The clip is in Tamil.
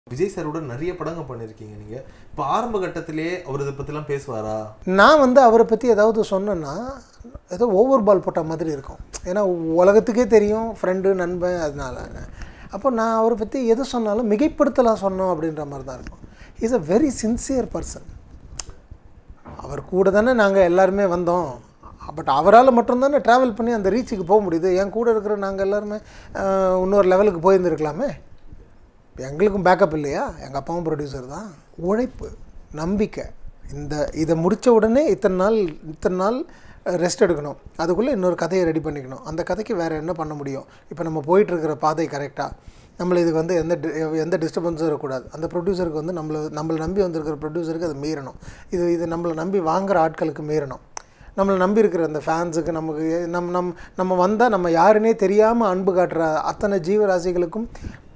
விஜய் சாரோட நிறைய படங்கள் பண்ணியிருக்கீங்க நீங்க இப்போ ஆரம்ப கட்டத்திலேயே அவர் இதை பற்றிலாம் பேசுவாரா நான் வந்து அவரை பற்றி ஏதாவது சொன்னேன்னா ஏதோ ஓவர் பால் போட்ட மாதிரி இருக்கும் ஏன்னா உலகத்துக்கே தெரியும் ஃப்ரெண்டு நண்பன் அதனால அப்போ நான் அவரை பற்றி எது சொன்னாலும் மிகைப்படுத்தலாம் சொன்னோம் அப்படின்ற மாதிரி தான் இருக்கும் is a very sincere person அவர் கூட தானே நாங்கள் எல்லாருமே வந்தோம் பட் அவரால் மட்டும்தானே ட்ராவல் பண்ணி அந்த ரீச்சுக்கு போக முடியுது என் கூட இருக்கிற நாங்கள் எல்லாருமே அஹ், இன்னொரு லெவலுக்கு போயிருந்துருக்கலாமே எங்களுக்கும் பேக்கப் இல்லையா எங்கள் அப்பாவும் ப்ரொடியூசர் தான் உழைப்பு நம்பிக்கை இந்த இதை முடித்த உடனே இத்தனை நாள் இத்தனை நாள் ரெஸ்ட் எடுக்கணும் அதுக்குள்ளே இன்னொரு கதையை ரெடி பண்ணிக்கணும் அந்த கதைக்கு வேறு என்ன பண்ண முடியும் இப்போ நம்ம போயிட்டுருக்கிற பாதை கரெக்டாக நம்மளை இதுக்கு வந்து எந்த டி- எந்த டிஸ்டர்பன்ஸும் இருக்கக்கூடாது அந்த ப்ரொடியூசருக்கு வந்து நம்மளை நம்மளை நம்பி வந்திருக்கிற ப்ரொடியூசருக்கு அது மீறணும் இது இது நம்மளை நம்பி வாங்குற ஆட்களுக்கு மீறணும் நம்மளை நம்பி இருக்கிற அந்த ஃபேன்ஸுக்கு நமக்கு நம் நம் நம்ம வந்தால் நம்ம யாருன்னே தெரியாமல் அன்பு காட்டுற அத்தனை ஜீவராசிகளுக்கும்